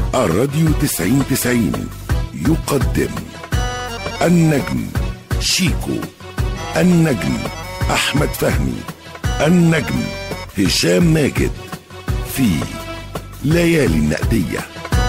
الراديو تسعين تسعين يقدم النجم شيكو النجم أحمد فهمي النجم هشام ماجد في ليالي النقديه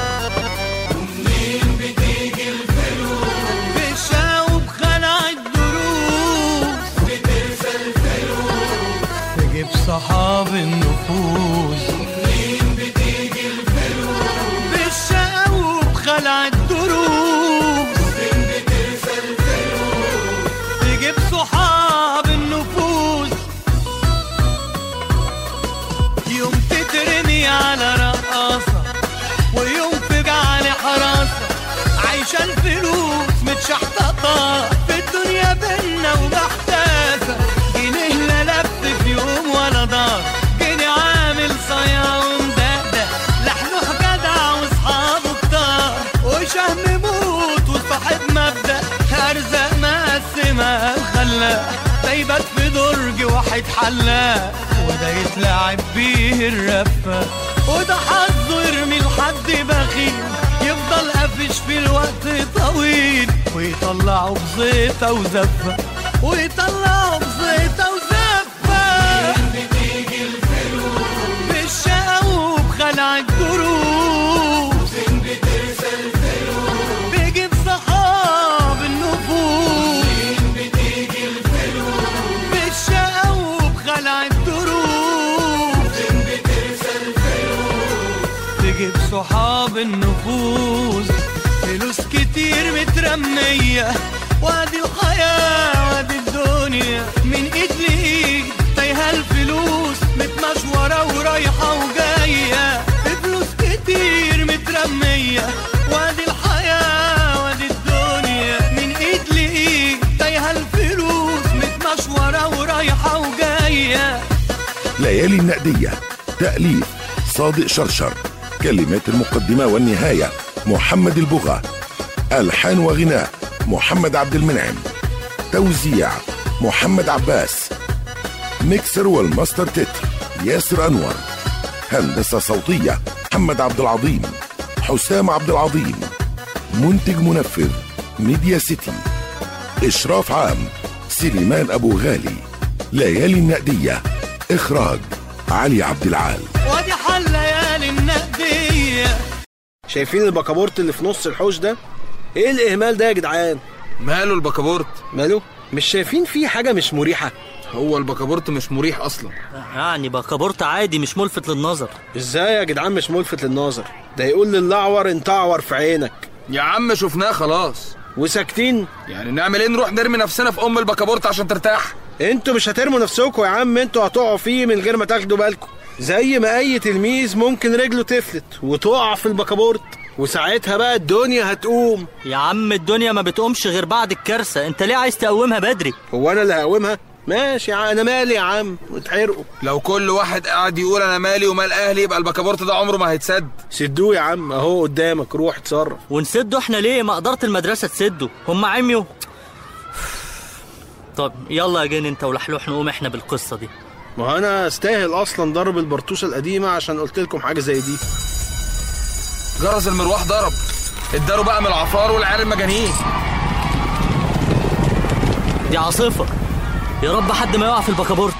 بشاوب خلع الدروس بترسى الفلوس تجيب صحاب النفوس منين بتيجي الفلوس بالشاوب خلع الدروس فين بترسى الفلوس تجيب صحاب النفوس يوم تترمي على رقاصة ويوم تجعل حراسة عايشة الفلوس متشحططة في الدنيا بينا ومحتاسة جنيه لا لف في يوم ولا دار جنيه عامل صيا ومدقدق لحلوح جدع واصحابه كتار وشهم موت وصاحب مبدأ أرزاق مقسمة الخلاق ده يبات في درج واحد حلاق وده يتلعب بيه الرفة وده حظه يرمي لحد بخيل يفضل قافش في الوقت طويل ويطلعه بزيطة وزفة ويطلعه بزيطة وزفة بتيجي الفلوس بالشقا وبخلع الدروس فين بترسى الفلوس بيجيب صحاب النفوس فين بتيجي الفلوس بالشقا وبخلع الدروس فين بترسى الفلوس تجيب صحاب النفوس فلوس كتير مترمية وادي الحياة وادي الدنيا من ايد لايد تايهة الفلوس متمشورة ورايحة وجاية فلوس كتير مترمية وادي الحياة وادي الدنيا من ايد لايد تايهة الفلوس متمشورة ورايحة وجاية ليالي النقدية تأليف صادق شرشر كلمات المقدمة والنهاية محمد البغا ألحان وغناء محمد عبد المنعم توزيع محمد عباس ميكسر والماستر تتر ياسر أنور هندسة صوتية محمد عبد العظيم حسام عبد العظيم منتج منفذ ميديا سيتي إشراف عام سليمان أبو غالي ليالي النقدية إخراج علي عبد العال وادي حل ليالي النقدية شايفين البكابورت اللي في نص الحوش ده ايه الاهمال ده يا جدعان ماله البكابورت ماله مش شايفين فيه حاجه مش مريحه هو البكابورت مش مريح اصلا يعني بكابورت عادي مش ملفت للنظر ازاي يا جدعان مش ملفت للنظر ده يقول للاعور انت اعور في عينك يا عم شفناه خلاص وساكتين يعني نعمل ايه نروح نرمي نفسنا في ام البكابورت عشان ترتاح انتوا مش هترموا نفسكم يا عم انتوا هتقعوا فيه من غير ما تاخدوا بالكم زي ما اي تلميذ ممكن رجله تفلت وتقع في البكابورت وساعتها بقى الدنيا هتقوم يا عم الدنيا ما بتقومش غير بعد الكارثة انت ليه عايز تقومها بدري هو انا اللي هقومها ماشي يا عم انا مالي يا عم واتحرقوا لو كل واحد قاعد يقول انا مالي ومال اهلي يبقى البكابورت ده عمره ما هيتسد سدوه يا عم اهو قدامك روح اتصرف ونسده احنا ليه ما قدرت المدرسة تسده هم عميوا طب يلا يا جن انت ولحلوح نقوم احنا بالقصة دي ما هو انا استاهل اصلا ضرب البرتوشه القديمه عشان قلت لكم حاجه زي دي جرس المروح ضرب اداله بقى من العفار والعيال المجانين دي عاصفة يا رب حد ما يقع في البكابورت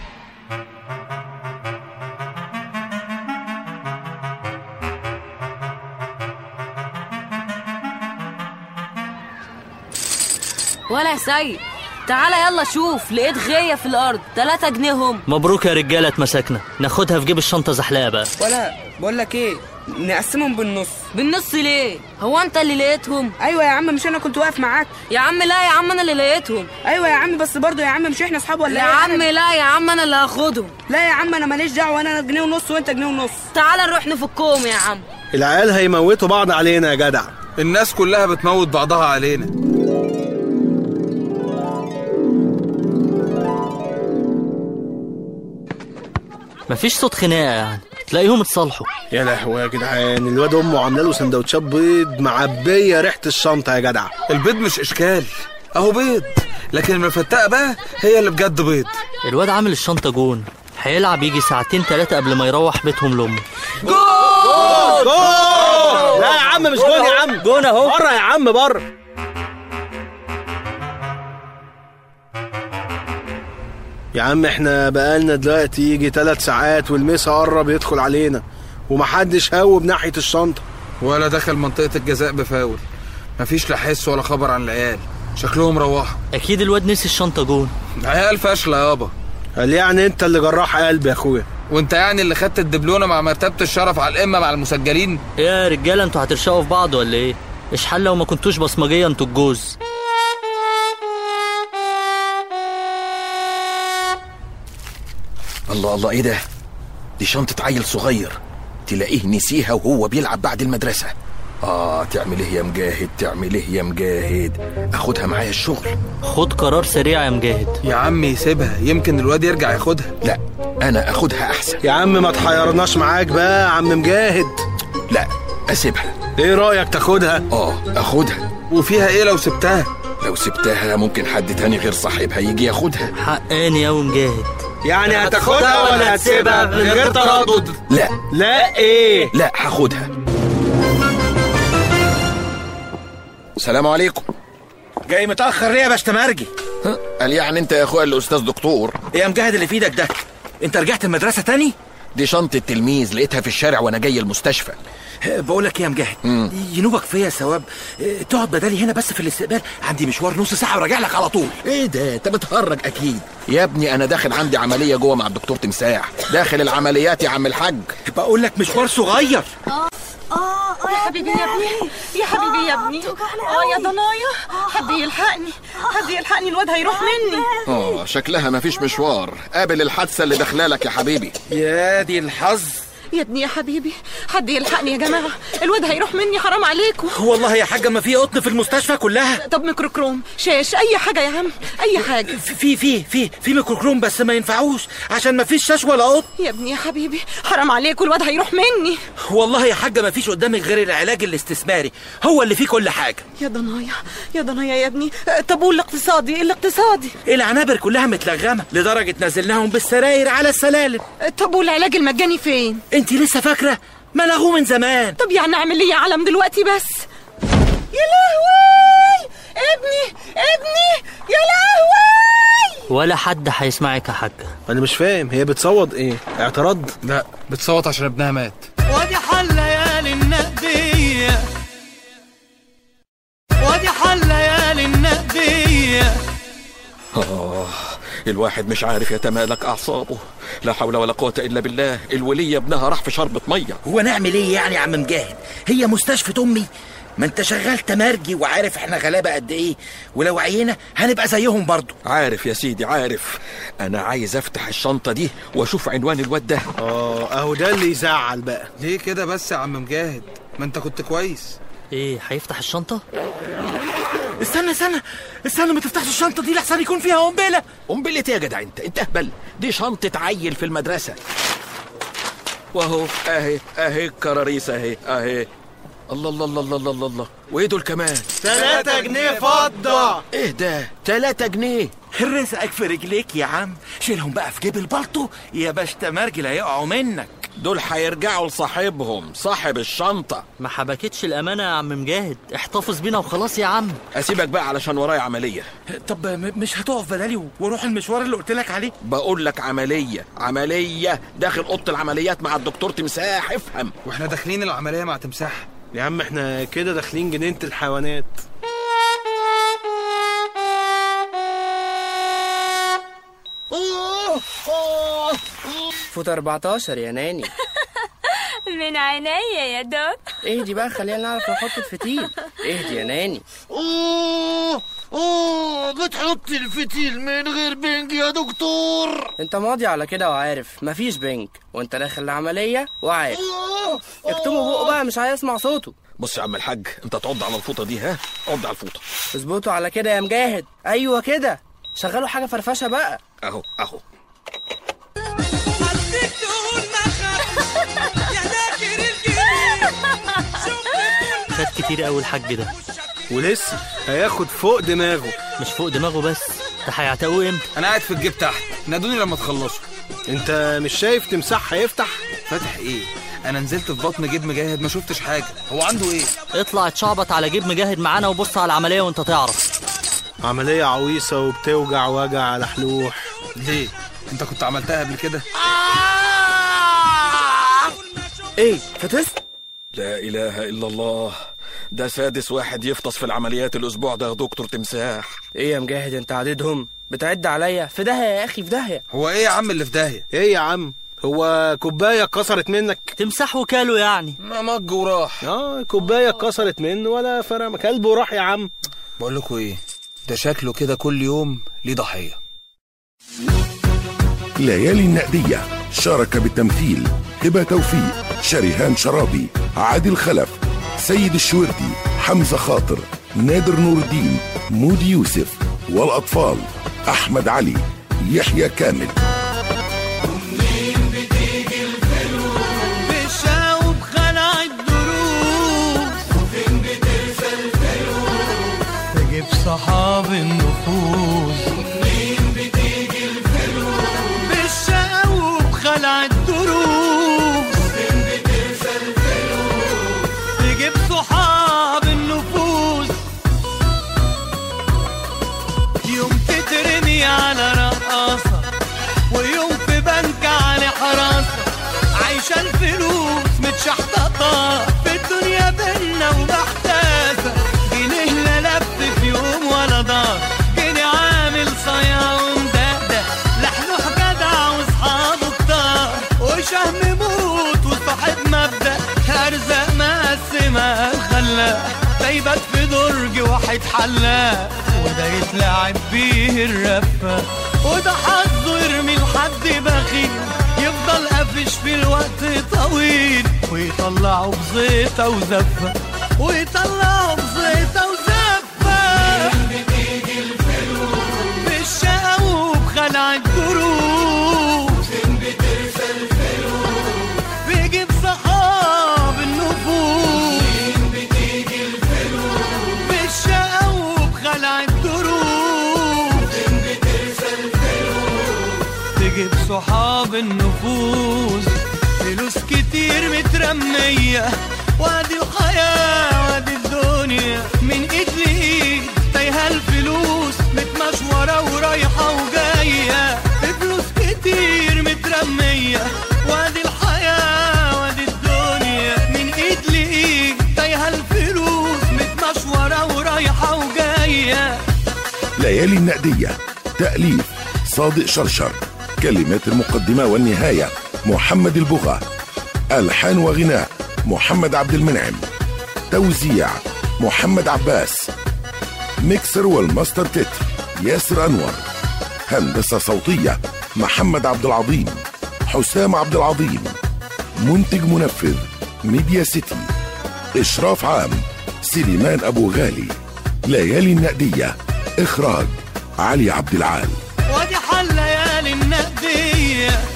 ولا يا سيد تعالى يلا شوف لقيت غية في الأرض تلاتة جنيه هم مبروك يا رجالة اتمسكنا ناخدها في جيب الشنطة زحلقة بقى ولا بقول لك ايه نقسمهم بالنص بالنص ليه هو انت اللي لقيتهم ايوه يا عم مش انا كنت واقف معاك يا عم لا يا عم انا اللي لقيتهم ايوه يا عم بس برضه يا عم مش احنا اصحاب ولا يا إيه؟ عم لا يا عم انا اللي هاخدهم لا يا عم انا ماليش دعوه انا جنيه ونص وانت جنيه ونص تعالى نروح نفكهم يا عم العيال هيموتوا بعض علينا يا جدع الناس كلها بتموت بعضها علينا مفيش صوت خناقة يعني تلاقيهم اتصالحوا يا لهوي يا جدعان الواد امه عامله له سندوتشات بيض معبيه ريحه الشنطه يا جدع البيض مش اشكال اهو بيض لكن المفتقه بقى هي اللي بجد بيض الواد عامل الشنطة جون هيلعب يجي ساعتين تلاتة قبل ما يروح بيتهم لأمه جول الجون اهو بره يا عم بره يا عم احنا بقالنا دلوقتي يجي ثلاث ساعات والمسا قرب يدخل علينا ومحدش هوب ناحية الشنطة ولا دخل منطقة الجزاء بفاول مفيش لا حس ولا خبر عن العيال شكلهم روحوا اكيد الواد نسي الشنطه جون عيال فاشلة يابا قال يعني انت اللي جراح قلبي يا اخويا وانت يعني اللي خدت الدبلونة مع مرتبة الشرف على القمة مع المسجلين ايه يا رجاله انتوا هترشقوا في بعض ولا ايه اشحال لو ما كنتوش بصمجيه انتوا الجوز الله الله ايه ده دي شنطة عيل صغير تلاقيه نسيها وهو بيلعب بعد المدرسة اه تعمل ايه يا مجاهد تعمل ايه يا مجاهد اخدها معايا الشغل خد قرار سريع يا مجاهد يا عم سيبها يمكن الواد يرجع ياخدها لا انا اخدها احسن يا عم ما تحيرناش معاك بقى يا عم مجاهد لا اسيبها ايه رأيك تاخدها اه اخدها وفيها ايه لو سبتها لو سبتها ممكن حد تاني غير صاحبها يجي ياخدها حقاني اوي مجاهد يعني هتاخدها ولا هتسيبها من غير تردد لا لا ايه لا هاخدها السلام عليكم جاي متأخر ليه يا باش تمرجي؟ ها؟ قال يعني انت يا اخويا الاستاذ دكتور ايه يا مجاهد اللي في ايدك ده؟ انت رجعت المدرسة تاني؟ دي شنطة تلميذ لقيتها في الشارع وانا جاي المستشفى بقول لك ايه يا مجاهد ينوبك فيا ثواب اه، تقعد بدالي هنا بس في الاستقبال عندي مشوار نص ساعة وراجع لك على طول ايه ده انت بتهرج اكيد يا ابني انا داخل عندي عملية جوه مع الدكتور تمساح داخل العمليات يا عم الحاج بقول لك مشوار صغير يا حبيبي يا ابني يا حبيبي يا ابني اه يا ضنايا حد يلحقني حد يلحقني الواد هيروح مني اه شكلها مفيش مشوار قابل الحادثة اللي داخلالك يا حبيبي يا دي الحظ يا ابني يا حبيبي حد يلحقني يا جماعه الواد هيروح مني حرام عليكم والله يا حاجة ما في قطن في المستشفى كلها طب ميكروكروم شاش اي حاجه يا عم اي حاجه في في في في ميكروكروم بس ما ينفعوش عشان ما فيش شاش ولا قطن يا ابني يا حبيبي حرام عليكم الواد هيروح مني والله يا حاجة ما فيش قدامك غير العلاج الاستثماري هو اللي فيه كل حاجة يا ضنايا يا ضنايا يا ابني طب والاقتصادي الاقتصادي العنابر كلها متلغمة لدرجة نزلناهم بالسراير على السلالم طب والعلاج المجاني فين انت لسه فاكرة ما لغوه من زمان طب يعني اعمل ايه يا علم دلوقتي بس يا لهوي ابني ابني يا لهوي ولا حد هيسمعك يا حاجه انا مش فاهم هي بتصوت ايه اعتراض لا بتصوت عشان ابنها مات وادي حل ليالي النقدية وادي حل ليالي النقدية آه الواحد مش عارف يتمالك أعصابه لا حول ولا قوة إلا بالله الولية ابنها راح في شربة مية هو نعمل ايه يعني يا عم مجاهد هي مستشفى امي ما انت شغال تمرجي وعارف احنا غلابه قد ايه ولو عينا هنبقى زيهم برضو عارف يا سيدي عارف أنا عايز أفتح الشنطة دي وأشوف عنوان الواد ده اه اهو ده اللي يزعل بقى ليه كده بس يا عم مجاهد ما انت كنت كويس ايه هيفتح الشنطه استنى استنى استنى ما تفتحش الشنطه دي لحسن يكون فيها قنبله قنبلة إيه يا جدع أنت أنت أهبل دي شنطة عيل في المدرسة وأهو أهي أهي الكراريس أهي أهي الله الله الله الله الله الله وإيه دول كمان 3 جنيه فضة إيه ده 3 جنيه رزقك في رجليك يا عم شيلهم بقى في جيب البلطو يا باش تمرجي لا يقعوا منك دول هيرجعوا لصاحبهم صاحب الشنطة ما حبكتش الامانه يا عم مجاهد احتفظ بينا وخلاص يا عم أسيبك بقى علشان ورايا عملية طب م- مش هتقف بدالي واروح المشوار اللي قلت لك عليه بقول لك عملية عملية داخل أوضة العمليات مع الدكتور تمساح افهم واحنا داخلين العملية مع تمساح يا عم احنا كده داخلين جنينة الحيوانات فوت 14 يا ناني من عينيا يا دوك اهدي بقى خلينا نعرف نحط الفتيل اهدي يا ناني اوه اوه بتحط الفتيل من غير بنج يا دكتور انت ماضي على كده وعارف مفيش بنك وانت داخل العملية وعارف اكتموا بقه بقى مش عايز اسمع صوته بص يا عم الحاج انت تعض على الفوطة دي ها عض على الفوطة اظبطوا على كده يا مجاهد ايوه كده شغلوا حاجة فرفشة بقى اهو اهو خد كتير قوي الحاج ده ولسه هياخد فوق دماغه مش فوق دماغه بس ده هيعتقوه امتى انا قاعد في الجيب تحت نادوني لما تخلصوا انت مش شايف تمساح هيفتح فاتح ايه انا نزلت في بطن جيب مجاهد ما شفتش حاجه هو عنده ايه اطلع اتشعبط على جيب مجاهد معانا وبص على العمليه وانت تعرف عملية عويصة وبتوجع وجع لحلوح ليه انت كنت عملتها قبل كده ايه فتست لا اله الا الله ده سادس واحد يفطس في العمليات الاسبوع ده يا دكتور تمساح ايه يا مجاهد انت عددهم بتعد عليا في داهيه يا اخي في داهيه هو ايه يا عم اللي في داهيه ايه يا عم هو كوباية اتكسرت منك تمسح وكاله يعني ما مج وراح اه كوباية اتكسرت منه ولا فرق كلبه راح يا عم بقول لكم ايه ده شكله كده كل يوم ليه ضحيه ليالي النقدية شارك بالتمثيل هبة توفيق شريهان شرابي عادل خلف سيد الشوردي حمزة خاطر نادر نور الدين مودي يوسف والأطفال أحمد علي يحيى كامل بالشاوب خلع الدروس وفين بترسى الفلوس تجيب صحاب النفوس ومنين بتيجي الفلوس بالشاوب خلع الدروس وفين بترسى الفلوس تجيب صحاب النفوس يوم تترمي على رقاصة ويوم في بنك على حراسة عايشة الفلوس متشحططة في الدنيا بينا ومحتاسة جنيه لا لف في يوم ولا دار جنيه عامل صيا ومدقدق لحلوح جدع واصحابه كتار وشهم موت وصاحب مبدأ أرزاق مقسمة الخلاق ده يبات في درج واحد حلاق وده يتلعب بيه الرفة وده حظه يرمي لحد بخيل يفضل قافش في الوقت طويل ويطلعه بزيطة وزفة ويطلعه بزيطة وزفة بتيجي الفلوس بالشقا وبخلع الدروس فين بترسى الفلوس بيجيب صحاب النفوس فين بتيجي الفلوس بالشقا وبخلع الدروس فين بترسى الفلوس تجيب صحاب النفوس فلوس كتير مترمية وادي الحياة وادي الدنيا من ايد لايد تايهة الفلوس متمشورة ورايحة وجاية فلوس كتير مترمية وادي الحياة وادي الدنيا من ايد لايد تايهة الفلوس متمشورة ورايحة وجاية ليالي النقدية تأليف صادق شرشر كلمات المقدمة والنهاية محمد البغا ألحان وغناء محمد عبد المنعم توزيع محمد عباس ميكسر والماستر تتر ياسر أنور هندسة صوتية محمد عبد العظيم حسام عبد العظيم منتج منفذ ميديا سيتي إشراف عام سليمان أبو غالي ليالي النقدية إخراج علي عبد العال وادي حل ليالي النقدية